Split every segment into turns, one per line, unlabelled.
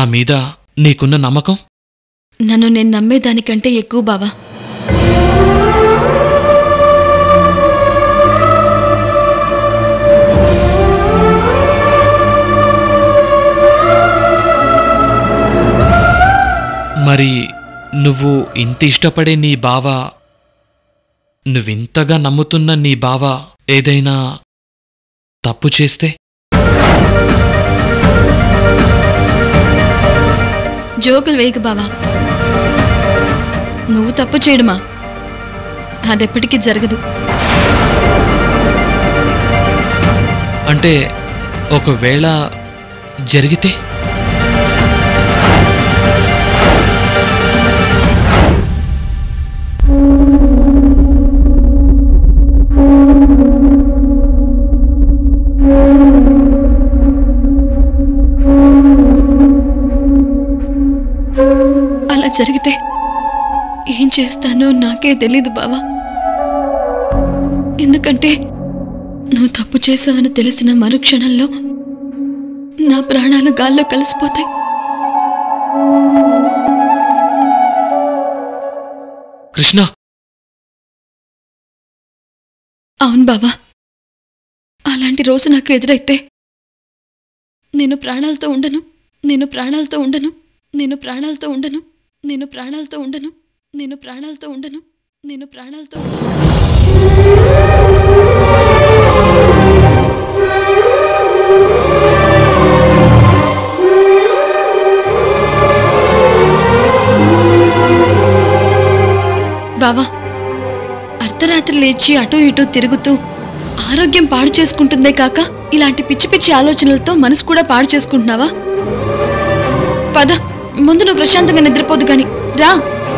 మీద నీకున్న నమ్మకం
నన్ను నేను నమ్మేదానికంటే ఎక్కువ బావా
మరి నువ్వు ఇంత ఇష్టపడే నీ బావ నువ్వింతగా నమ్ముతున్న నీ బావ ఏదైనా తప్పు చేస్తే
జోకులు వేయకు బావా నువ్వు తప్పు చేయడమా అదెప్పటికీ జరగదు
అంటే ఒకవేళ జరిగితే
అలా జరిగితే ఏం చేస్తానో నాకే తెలీదు బావా ఎందుకంటే నువ్వు తప్పు చేశావని తెలిసిన మరుక్షణంలో నా ప్రాణాలు గాల్లో కలిసిపోతాయి
కృష్ణ
అవును బావా అలాంటి రోజు నాకు ఎదురైతే నేను ప్రాణాలతో ఉండను నేను ప్రాణాలతో ఉండను నేను ప్రాణాలతో ఉండను నేను ప్రాణాలతో ఉండను నేను ప్రాణాలతో ఉండను నేను ప్రాణాలతో ఉండను బావా అర్ధరాత్రి లేచి అటూ ఇటూ తిరుగుతూ ఆరోగ్యం పాడు చేసుకుంటుందే కాక ఇలాంటి పిచ్చి పిచ్చి ఆలోచనలతో మనసు కూడా పాడు చేసుకుంటున్నావా పద ముందు నువ్వు ప్రశాంతంగా నిద్రపోదు గాని రా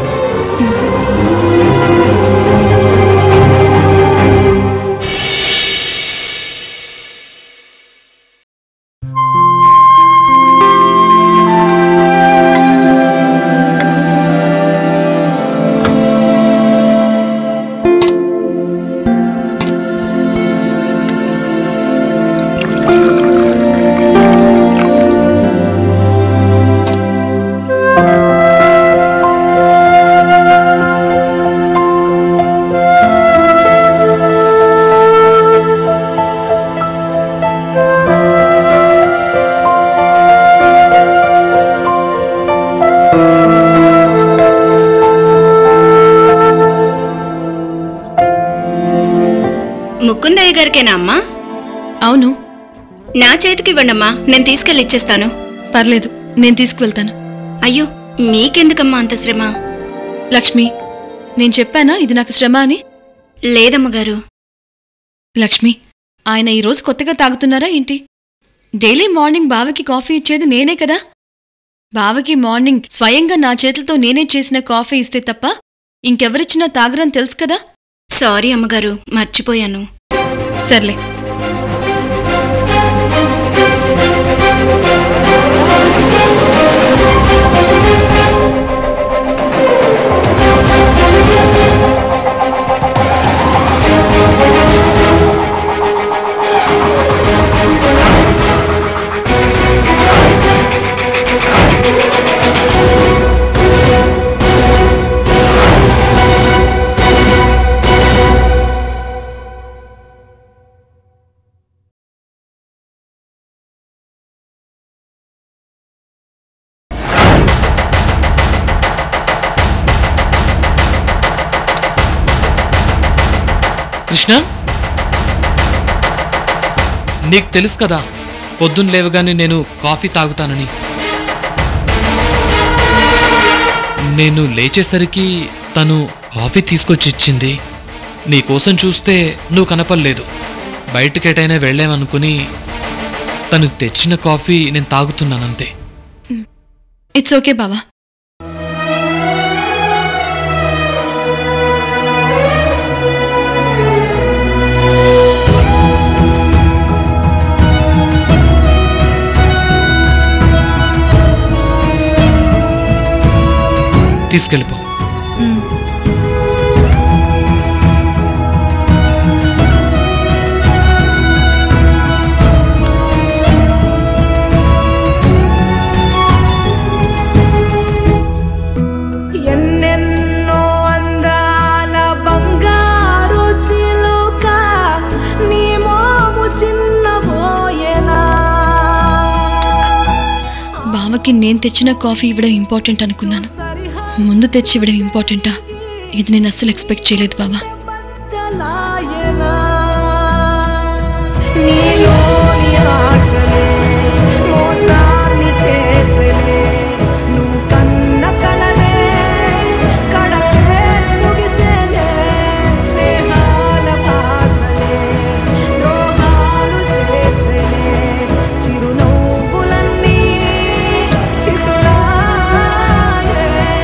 ముకుందయ్య గారికేనా అమ్మా
అవును
నా చేతికి ఇవ్వండమ్మా నేను తీసుకెళ్ళి ఇచ్చేస్తాను
పర్లేదు నేను తీసుకువెళ్తాను
అయ్యో మీకెందుకమ్మా అంత శ్రమ
లక్ష్మి నేను చెప్పానా ఇది నాకు శ్రమ అని
లేదమ్మగారు
లక్ష్మి ఆయన ఈరోజు కొత్తగా తాగుతున్నారా ఏంటి డైలీ మార్నింగ్ బావకి కాఫీ ఇచ్చేది నేనే కదా బావకి మార్నింగ్ స్వయంగా నా చేతులతో నేనే చేసిన కాఫీ ఇస్తే తప్ప ఇంకెవరిచ్చినా తాగరని తెలుసు కదా
సారీ అమ్మగారు మర్చిపోయాను
సర్లే
కృష్ణ నీకు తెలుసు కదా పొద్దున్న లేవగానే నేను కాఫీ తాగుతానని నేను లేచేసరికి తను కాఫీ తీసుకొచ్చి ఇచ్చింది నీకోసం చూస్తే నువ్వు కనపడలేదు బయటకెటైనా వెళ్ళామనుకుని తను తెచ్చిన కాఫీ నేను తాగుతున్నానంతే
ఇట్స్ ఓకే బావా
తీసుకెళ్ళిపో
బావకి నేను తెచ్చిన కాఫీ ఇవ్వడం ఇంపార్టెంట్ అనుకున్నాను ముందు తెచ్చి ఇవ్వడం ఇంపార్టెంటా ఇది నేను అస్సలు ఎక్స్పెక్ట్ చేయలేదు బావా
బద్దలాయనా నీలోని ఆశలే మోసాన్ని చేసెలే నువ్వు కన్న కలలే కడలే ముగిసెలే స్నేహాల భాసలే ద్రోహాలు చేసెలే చిరునవ్వులన్నీ చితురాయే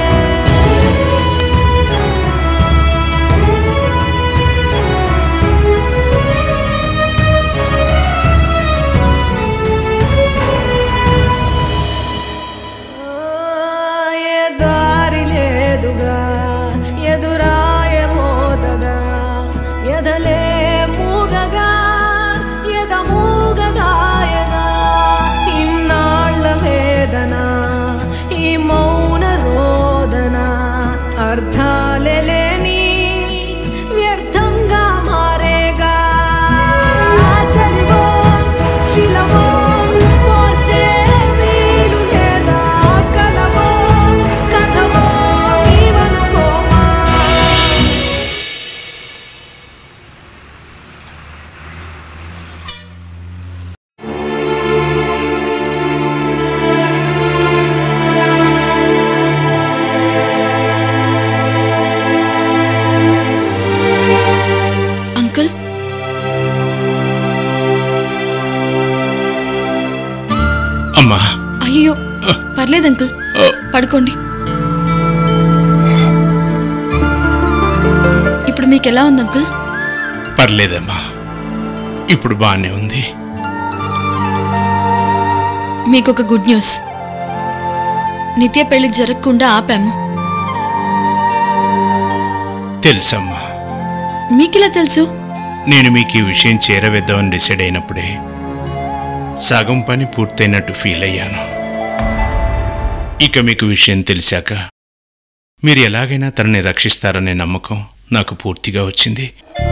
ఏ దారి లేదుగా ఎదురాయ మోదగా ఎదలే మూగగా ఎద మూగదాయగా ఇన్నాళ్ళ వేదన ఈ మౌన రోదన అర్థాలే లేని వ్యర్థంగా మారేగా చదివో శిలవో పోర్చే వీలు లేదా కలవో కథవో నీవనుకోమా
అంకుల్
అమ్మా
అయ్యో పర్లేదు అంకుల్ పడుకోండి ఇప్పుడు మీకు ఎలా ఉంది అంకుల్
పర్లేదమ్మా ఇప్పుడు బాగానే ఉంది
మీకు ఒక గుడ్ న్యూస్ నిత్య పెళ్లి జరగకుండా ఆపాము
తెలుసమ్మా
మీకెలా తెలుసు
నేను మీకు ఈ విషయం చేరవేద్దామని డిసైడ్ అయినప్పుడే సగం పని పూర్తయినట్టు ఫీల్ అయ్యాను ఇక మీకు విషయం తెలిసాక మీరు ఎలాగైనా తనని రక్షిస్తారనే నమ్మకం నాకు పూర్తిగా వచ్చింది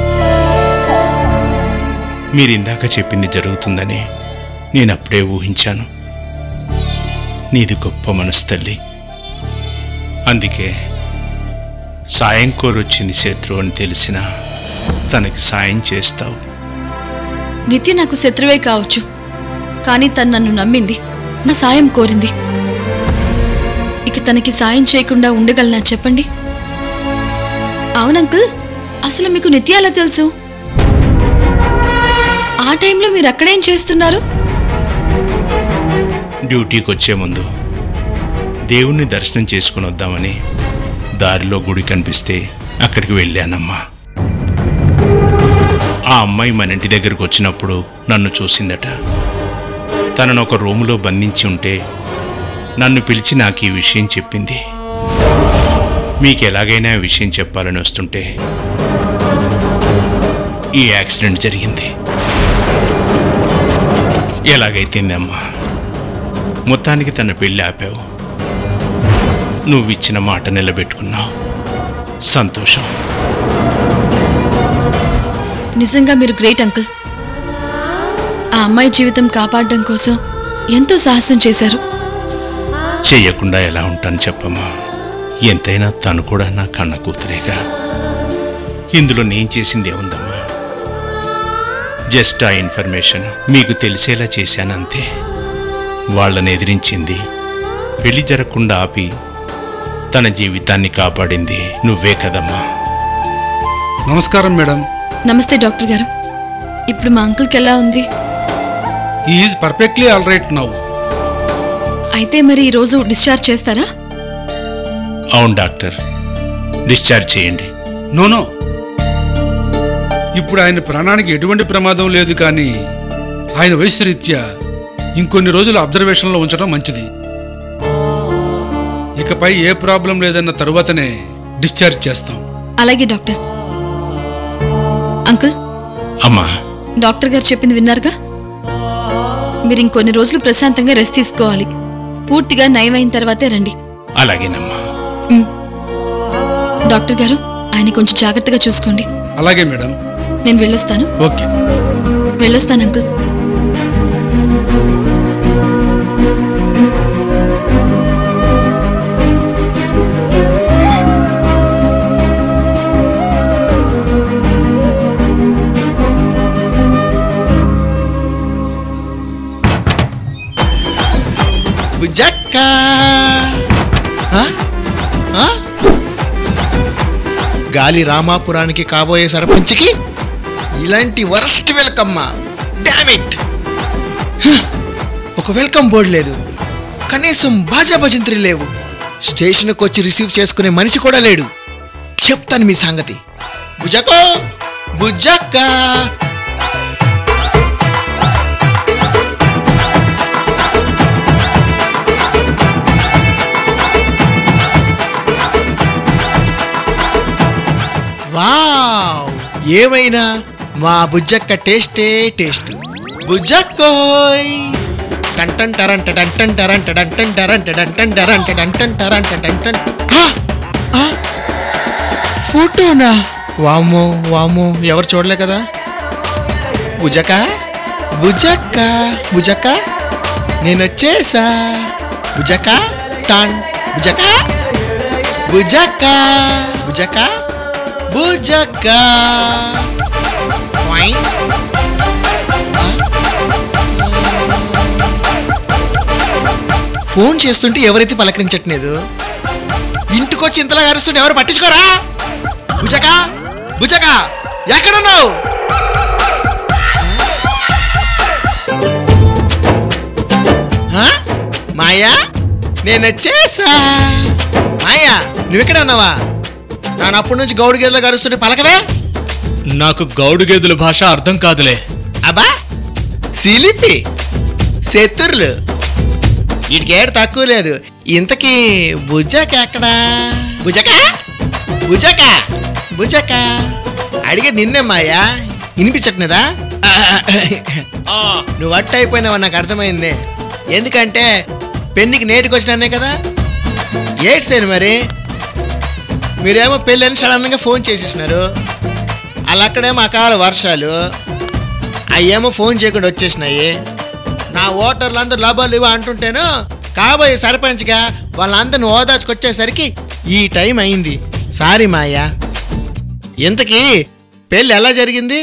మీరు ఇందాక చెప్పింది జరుగుతుందని నేను అప్పుడే ఊహించాను నీది గొప్ప మనసు తల్లి అందుకే సాయం కోరొచ్చింది శత్రు అని తెలిసినా తనకి సాయం చేస్తావు
నిత్య నాకు శత్రువే కావచ్చు కానీ తను నన్ను నమ్మింది నా సాయం కోరింది ఇక తనకి సాయం చేయకుండా ఉండగలనా చెప్పండి అవునంకుల్ అసలు మీకు నిత్య ఎలా తెలుసు ఆ టైంలో మీరు అక్కడేం చేస్తున్నారు
డ్యూటీకి వచ్చే ముందు దేవుణ్ణి దర్శనం చేసుకుని వద్దామని దారిలో గుడి కనిపిస్తే అక్కడికి వెళ్ళానమ్మా ఆ అమ్మాయి మన ఇంటి దగ్గరకు వచ్చినప్పుడు నన్ను చూసిందట తనను ఒక రూములో బంధించి ఉంటే నన్ను పిలిచి నాకు ఈ విషయం చెప్పింది మీకు ఎలాగైనా ఈ విషయం చెప్పాలని వస్తుంటే ఈ యాక్సిడెంట్ జరిగింది ఎలాగైతేందమ్మా మొత్తానికి తన పెళ్లి ఆపావు నువ్వు ఇచ్చిన మాట నిలబెట్టుకున్నావు సంతోషం
నిజంగా మీరు గ్రేట్ అంకుల్ ఆ అమ్మాయి జీవితం కాపాడడం కోసం ఎంతో సాహసం చేశారు
చెయ్యకుండా ఎలా ఉంటాను చెప్పమ్మా ఎంతైనా తను కూడా నా కన్న కూతురేగా ఇందులో నేను చేసింది ఏముందమ్మా జస్ట్ ఆ ఇన్ఫర్మేషన్ మీకు తెలిసేలా చేశానంతే వాళ్ళని ఎదిరించింది పెళ్లి జరగకుండా ఆపి తన జీవితాన్ని కాపాడింది నువ్వే కదమ్మా
నమస్కారం మేడం
నమస్తే డాక్టర్ గారు ఇప్పుడు మా అంకుల్కి ఎలా ఉంది
is perfectly all right now
అయితే మరి ఈరోజు డిశ్చార్జ్ చేస్తారా
అవును డాక్టర్ డిశ్చార్జ్ చేయండి
నో నో ఇప్పుడు ఆయన ప్రాణానికి ఎటువంటి ప్రమాదం లేదు కానీ ఆయన వయసు రీత్యా ఇంకొన్ని రోజులు అబ్జర్వేషన్లో ఉంచడం మంచిది ఇకపై ఏ ప్రాబ్లం లేదన్న తరువాతనే డిశ్చార్జ్ చేస్తాం
అలాగే డాక్టర్ అంకుల్
అమ్మా
డాక్టర్ గారు చెప్పింది విన్నారుగా మీరు ఇంకొన్ని రోజులు ప్రశాంతంగా రెస్ట్ తీసుకోవాలి పూర్తిగా నయమైన తర్వాతే రండి
అలాగేనమ్మా
ఉమ్. డాక్టర్ గారు ఆయన కొంచెం జాగ్రత్తగా చూసుకోండి
అలాగే మేడం
నేను వెళ్ళొస్తాను
ఓకే
వెళ్ళొస్తాను అంకుల్
బుజ్జక్క ఆ? ఆ? గాలి రామాపురానికి కాబోయే సర్పంచ్కి ఇలాంటి వరస్ట్ వెల్కమ్ డామిట్ ఒక వెల్కమ్ బోర్డు లేదు కనీసం బాజా భజంత్రి లేవు స్టేషన్కి వచ్చి రిసీవ్ చేసుకునే మనిషి కూడా లేడు చెప్తాను మీ సంగతి బుజకో బుజ్జక్క వావ్ ఏమైనా మా బుజ్జక్క టేస్టే టేస్ట్ బుజ్జక్కోయ్ టంటన్ టరంట టంటన్ టరంట టంటన్ టరంట టంటన్ టరంట టంటన్ టరంట టంటన్ ఆ! ఆ! ఫోటోనా వామ్మో వామ్మో ఎవరు చూడలే కదా బుజక బుజక్క బుజక్క నేను వచ్చేసా బుజక టాన్ బుజక బుజక్క బుజక బుజక్క వైన్. ఆ? ఫోన్ చేస్తుంటే ఎవరైతే పలకరించట్లేదు ఇంటికొచ్చి ఇంతలా అరుస్తుంటే ఎవరు పట్టించుకోరా బుజక బుజక ఎక్కడున్నావు ఆ? మాయా నేను వచ్చేసా మాయా నువ్వెక్కడ ఉన్నావా నాన్న అప్పటి నుంచి గౌడు గేదెలో కరుస్తుంటే పలకవే
నాకు గౌడు గేదెల భాష అర్థం కాదులే
అబ్బా సిలిపి శత్రులు వీటికేడు తక్కువ లేదు ఇంతకీ బుజ్జక ఎక్కడా బుజక బుజక బుజక అడిగే నిన్నే మాయా వినిపించట్లేదా ఆ, నువ్వు అట్ట అయిపోయినావా నాకు అర్థమైంది ఎందుకంటే పెన్నికి నేటికి వచ్చినానే కదా ఏట్ సేను మరి మీరేమో పెళ్ళని సడన్గా ఫోన్ చేసేసినారు అలా అక్కడేమో అకాల వర్షాలు అయ్యేమో ఫోన్ చేయకుండా వచ్చేసినాయి నా ఓటర్లు అందరూ లాభాలు ఇవ్వ అంటుంటేను కాబోయే సర్పంచ్గా వాళ్ళందరిని ఓదాచుకొచ్చేసరికి ఈ టైం అయింది సారీ మాయా ఇంతకీ పెళ్ళి ఎలా జరిగింది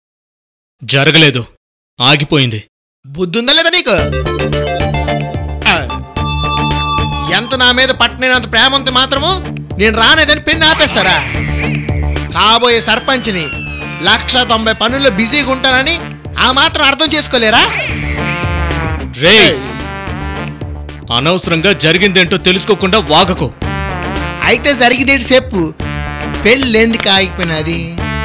జరగలేదు ఆగిపోయింది
బుద్ధుందా లేదా నీకు ఆ. ఎంత నా మీద పట్టనేనంత ప్రేమ ఉంటే మాత్రము నేను రానేదని పెన్ను ఆపేస్తారా కాబోయే సర్పంచ్ని లక్ష తొంభై పనుల్లో బిజీగా ఉంటానని ఆ మాత్రం అర్థం చేసుకోలేరా
రే అనవసరంగా జరిగిందేంటో తెలుసుకోకుండా వాగకు
అయితే జరిగిందేంటి చెప్పు పెళ్ళి ఎందుకు ఆగిపోయినది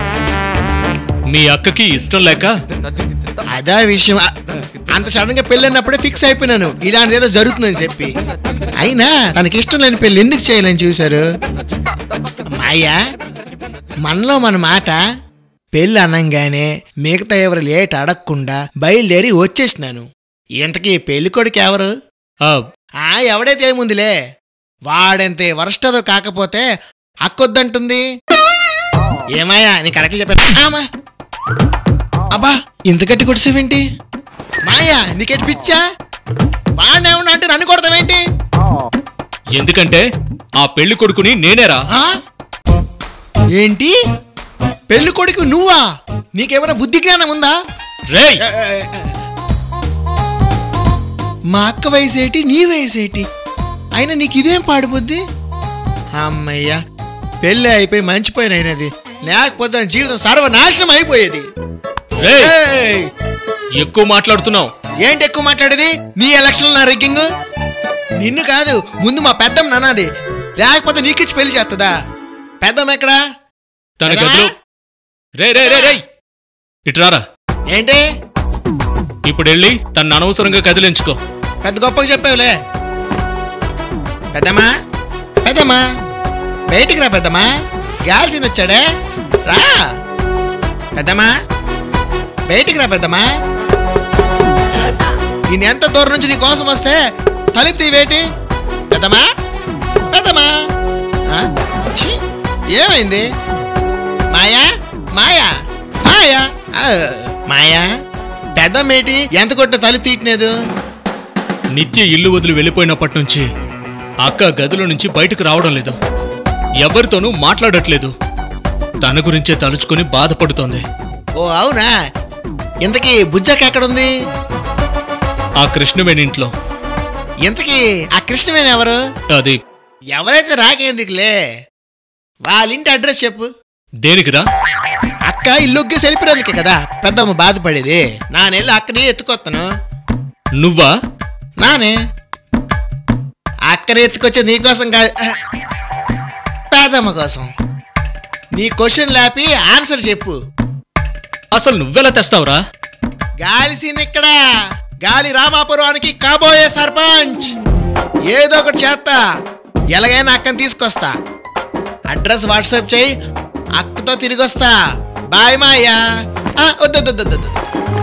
మీ అక్కకి ఇష్టం లేక
అదా విషయం ఆ, అంత సడన్ గా పెళ్ళి అన్నప్పుడే ఫిక్స్ అయిపోయినాను ఇలాంటిది ఏదో జరుగుతుందని చెప్పి అయినా తనకి ఇష్టం లేని పెళ్ళి ఎందుకు చేయాలని చూశారు మాయా మనలో మన మాట పెళ్ళి అనంగానే మిగతా ఎవరు లేట్ అడగకుండా బయలుదేరి వచ్చేసినాను ఇంతకీ పెళ్లి కొడుకు ఎవరు
ఆ,
ఆ ఎవడైతే ఏముందిలే వాడెంతే వరస్టదో కాకపోతే అక్కొద్దంటుంది ఏమాయా నీ కరెక్ట్ చెప్పాను ఆమా అబ్బా ఇంత గట్టి కొడిసేవేంటి మాయా నీకెట్టి పిచ్చా వాడినేమన్నా అంటే నన్ను కొడతావేంటి
ఎందుకంటే ఆ పెళ్లి కొడుకుని నేనేరా
ఆ? ఏంటి పెళ్లి కొడుకు నువ్వా నీకేమైనా బుద్ధి జ్ఞానం ఉందా
రేయ్
ఏ, ఏ, ఏ. మా అక్క వయసేటి నీ వయసేటి అయినా నీకు ఇదేం పాడిపోద్ది అమ్మయ్యా పెళ్ళి అయిపోయి మంచిపోయిన అయినది లేకపోతే నా జీవితం సర్వనాశనం అయిపోయేది
రేయ్
ఏయ్!
ఎక్కువ మాట్లాడుతున్నావు
ఏంటి ఎక్కువ మాట్లాడేది నీ ఎలక్షన్ నా రిగ్గింగ్ నిన్ను కాదు ముందు మా పెద్దమ్మ నన్నది లేకపోతే నీకిచ్చి పెళ్లి చేస్తుందా పెద్దమ్మ ఎక్కడా
తన
పెద్దమ్మా?
గదిలో రే రే రే రేయ్ ఇట్రారా
ఏంటి
ఇప్పుడు వెళ్ళి తన అనవసరంగా కదిలించుకో
పెద్ద గొప్పగా చెప్పావులే పెద్దమ్మా పెద్దమ్మా బయటికి రా పెద్దమ్మా గాల్సిన వచ్చాడే రా పెద్దమ్మా బయటికి రా పెద్దమ్మా నేను ఎంత దూరం నుంచి నీ కోసం వస్తే తలుపు తీవేటి పెద్దమ్మా పెద్దమ్మా ఆ? ఛీ, ఏమైంది మాయా మాయా మాయా ఆ, మాయా పెద్దమ్మేటి ఎంత కొట్ట తలుపు తీయట్లేదు
నిత్య ఇల్లు వదిలి వెళ్ళిపోయినప్పటి నుంచి అక్క గదిలో నుంచి బయటకు రావడం లేదు ఎవరితోనూ మాట్లాడట్లేదు తన గురించే తలుచుకొని బాధపడుతోంది
ఓ అవునా ఇంతకీ బుజ్జక్క ఎక్కడుంది
ఆ కృష్ణవేణి ఇంట్లో
ఇంతకీ ఆ కృష్ణవేణి ఎవరు
అది
ఎవరైతే రాకేందుకులే వాళ్ళ ఇంటి అడ్రస్ చెప్పు
దేనికిరా
అక్క ఇల్లుగ్గి సెలిపినందుకే కదా పెద్దమ్మ బాధపడేది నానెళ్ళి అక్కని ఎత్తుకొస్తాను
నువ్వా
నానే అక్కని ఎత్తుకొచ్చే నీకోసం కాదు పేదమ్మ కోసం నీ క్వశ్చన్ లేపి ఆన్సర్ చెప్పు
అసలు నువ్వెలా తెస్తావురా
గాలి సీన్ ఇక్కడ గాలి రామాపురానికి కాబోయే సర్పంచ్ ఏదో ఒకటి చేస్తా ఎలాగైనా అక్కని తీసుకొస్తా అడ్రస్ వాట్సాప్ చేయి అక్కతో తిరిగి వస్తా బాయ్ మాయ్యా ఆ, వద్దు వద్దు, వద్దు, వద్దు.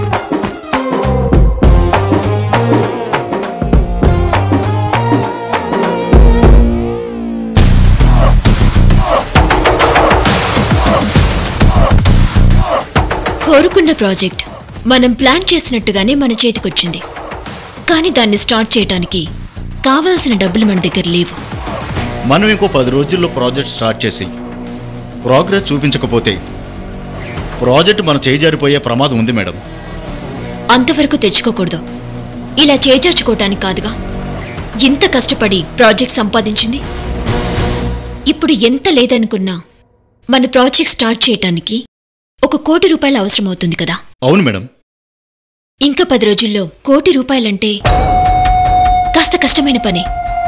కోరుకున్న ప్రాజెక్ట్ మనం ప్లాన్ చేసినట్టుగానే మన చేతికొచ్చింది కానీ దాన్ని స్టార్ట్ చేయడానికి కావాల్సిన డబ్బులు మన దగ్గర లేవు
మనం ఇంకో పది రోజుల్లో ప్రాజెక్ట్ స్టార్ట్ చేసి ప్రోగ్రెస్ చూపించకపోతే ప్రాజెక్ట్ మన చేజారిపోయే ప్రమాదం ఉంది మేడం
అంతవరకు తెచ్చుకోకూడదు ఇలా చేజార్చుకోవటానికి కాదుగా ఇంత కష్టపడి ప్రాజెక్ట్ సంపాదించింది ఇప్పుడు ఎంత లేదనుకున్నా మన ప్రాజెక్ట్ స్టార్ట్ చేయటానికి ఒక కోటి రూపాయలు అవసరమవుతుంది కదా
అవును మేడం
ఇంకా పది రోజుల్లో కోటి రూపాయలంటే కాస్త కష్టమైన పనే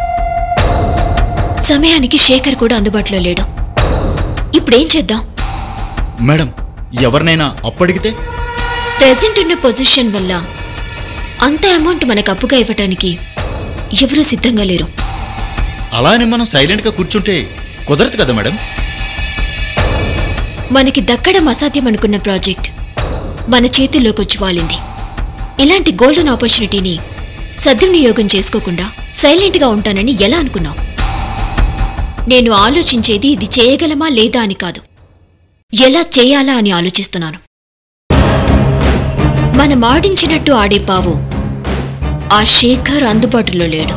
సమయానికి శేఖర్ కూడా అందుబాటులో లేడు ఇప్పుడేం చేద్దాం
మేడం ఎవరినైనా అప్పడిగితే
ప్రెసెంట్ ఉన్న పొజిషన్ వల్ల అంత అమౌంట్ మనకు అప్పుగా ఇవ్వటానికి ఎవరూ సిద్ధంగా లేరు
అలానే మనం సైలెంట్గా కూర్చుంటే కుదరదు కదా మేడం
మనకి దక్కడం అసాధ్యం అనుకున్న ప్రాజెక్ట్ మన చేతుల్లోకి వచ్చి వాలింది ఇలాంటి గోల్డెన్ ఆపర్చునిటీని సద్వినియోగం చేసుకోకుండా సైలెంట్గా ఉంటానని ఎలా అనుకున్నావు నేను ఆలోచించేది ఇది చేయగలమా లేదా అని కాదు ఎలా చేయాలా అని ఆలోచిస్తున్నాను మనం ఆడించినట్టు ఆడే పావు ఆ శేఖర్ అందుబాటులో లేడు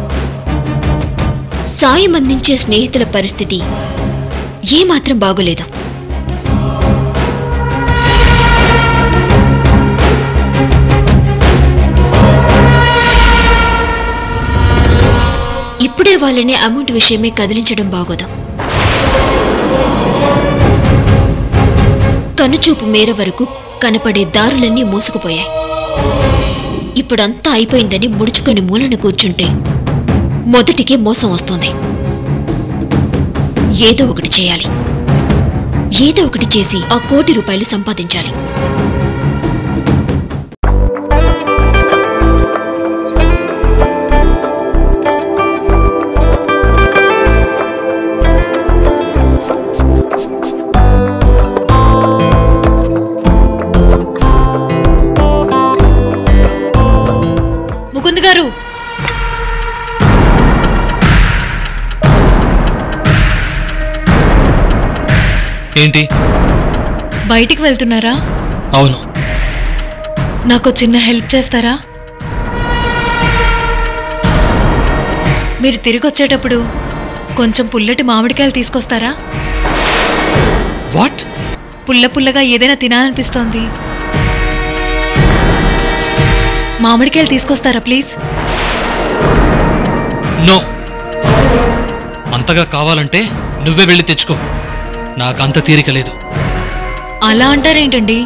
సాయం అందించే స్నేహితుల పరిస్థితి ఏమాత్రం బాగోలేదు ఇప్పుడే వాళ్ళని అమౌంట్ విషయమే కదిలించడం బాగోదు కనుచూపు మేర వరకు కనపడే దారులన్నీ మూసుకుపోయాయి ఇప్పుడంతా అయిపోయిందని ముడుచుకొని మూలను కూర్చుంటే మొదటికే మోసం వస్తుంది ఏదో ఒకటి చేయాలి ఏదో ఒకటి చేసి ఆ కోటి రూపాయలు సంపాదించాలి
ముకుంద్ గారు
ఏంటి
బయటికి వెళ్తున్నారా
అవును
నాకు చిన్న హెల్ప్ చేస్తారా మీరు తిరిగి వచ్చేటప్పుడు కొంచెం పుల్లటి మామిడికాయలు తీసుకొస్తారా
వాట్
పుల్ల పుల్లగా ఏదైనా తినాలనిపిస్తోంది మామిడికాయలు తీసుకొస్తారా ప్లీజ్
నో అంతగా కావాలంటే నువ్వే వెళ్ళి తెచ్చుకో నాకంత తీరిక లేదు
అలా అంటారేంటండి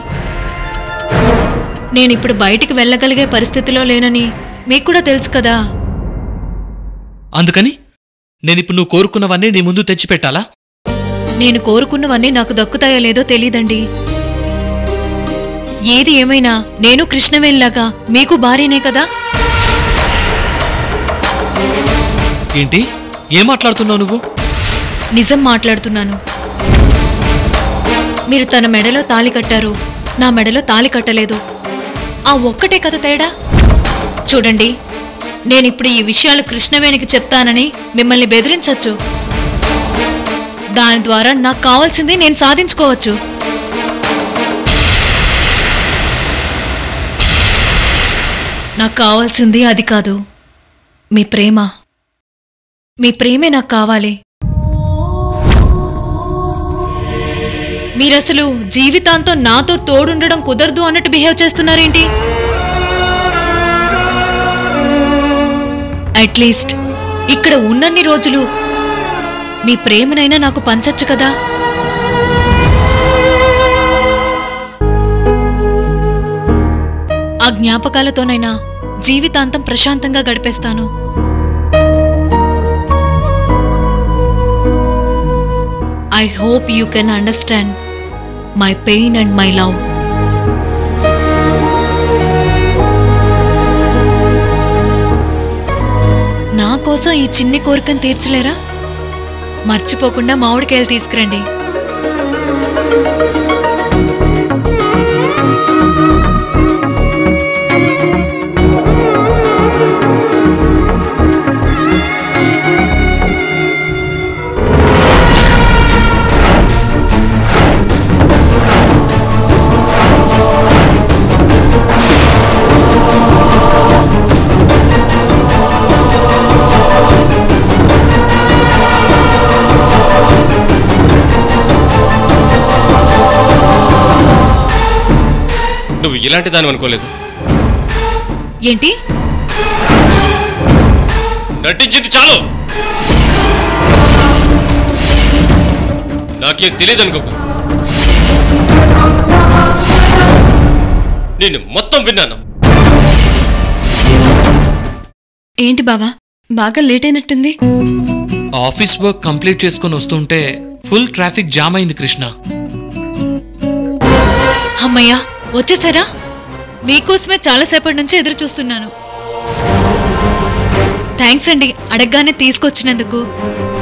నేను ఇప్పుడు బయటికి వెళ్ళగలిగే పరిస్థితిలో లేనని మీకు కూడా తెలుసు కదా
అందుకని నేనిప్పుడు నువ్వు కోరుకున్నవన్నీ నీ ముందు తెచ్చిపెట్టాలా
నేను కోరుకున్నవన్నీ నాకు దక్కుతాయో లేదో తెలీదండి ఏది ఏమైనా నేను కృష్ణవేణిలాగా మీకు భార్యనే కదా
ఏంటి ఏం మాట్లాడుతున్నావు నువ్వు
నిజం మాట్లాడుతున్నాను మీరు తన మెడలో తాళి కట్టారు నా మెడలో తాళి కట్టలేదు ఆ ఒక్కటే కథ తేడా చూడండి నేనిప్పుడు ఈ విషయాలు కృష్ణవేణికి చెప్తానని మిమ్మల్ని బెదిరించొచ్చు దాని ద్వారా నాకు కావాల్సింది నేను సాధించుకోవచ్చు నాకు కావాల్సింది అది కాదు మీ ప్రేమ మీ ప్రేమే నాకు కావాలి మీరసలు జీవితాంతం నాతో తోడుండడం కుదరదు అన్నట్టు బిహేవ్ చేస్తున్నారేంటి అట్లీస్ట్ ఇక్కడ ఉన్నన్ని రోజులు మీ ప్రేమనైనా నాకు పంచొచ్చు కదా ఆ జ్ఞాపకాలతోనైనా జీవితాంతం ప్రశాంతంగా గడిపేస్తాను I hope you can understand my pain and my love నా కోసం ఈ చిన్ని కోరికను తీర్చలేరా మర్చిపోకుండా మామిడికాయలు తీసుకురండి
నువ్వు ఇలాంటి దాని అనుకోలేదు
ఏంటి
నటించింది చాలు నాకేం తెలియదు అనుకోకు నేను మొత్తం విన్నాను
ఏంటి బావా బాగా లేట్ అయినట్టుంది
ఆఫీస్ వర్క్ కంప్లీట్ చేసుకొని వస్తుంటే ఫుల్ ట్రాఫిక్ జామ్ అయింది కృష్ణ
అమ్మయ్యా వచ్చేసారా మీకోసమే చాలాసేపటి నుంచి ఎదురు చూస్తున్నాను థ్యాంక్స్ అండి అడగగానే తీసుకొచ్చినందుకు